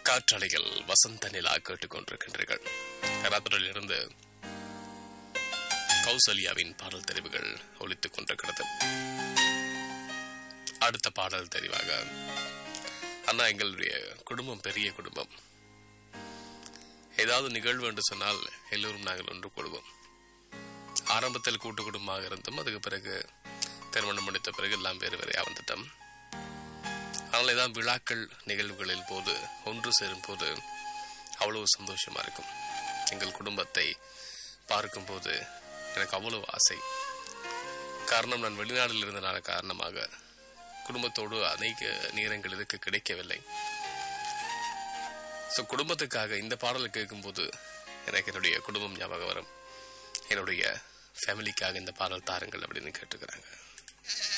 காற்றலைகள் வசந்த நிலா கேட்டுக்கொண்டிருக்கின்றீர்கள் ராத்திரியில் இருந்து கௌசல்யாவின் பாடல் தெரிவுகள் ஒலித்துக் கொண்டிருக்கிறது அடுத்த பாடல் தெரிவாக அண்ணா எங்களுடைய குடும்பம் பெரிய குடும்பம் ஏதாவது நிகழ்வு என்று சொன்னால் எல்லோரும் நாங்கள் ஒன்று கூடுவோம் ஆரம்பத்தில் கூட்டு குடும்பமாக இருந்தும் அதுக்கு பிறகு திருமணம் முடித்த பிறகு எல்லாம் வேறு வேறையாக வந்துட்டோம் அதனால ஏதாவது விழாக்கள் நிகழ்வுகளில் போது ஒன்று சேரும் போது அவ்வளவு சந்தோஷமா இருக்கும் எங்கள் குடும்பத்தை பார்க்கும்போது எனக்கு அவ்வளவு ஆசை காரணம் நான் வெளிநாட்டில் இருந்தனால காரணமாக குடும்பத்தோடு அநேக நேரங்கள் இதுக்கு கிடைக்கவில்லை ஸோ குடும்பத்துக்காக இந்த பாடலை கேட்கும்போது எனக்கு என்னுடைய குடும்பம் ஞாபகம் வரும் என்னுடைய ஃபேமிலிக்காக இந்த பாடல் தாருங்கள் அப்படின்னு கேட்டுக்கிறாங்க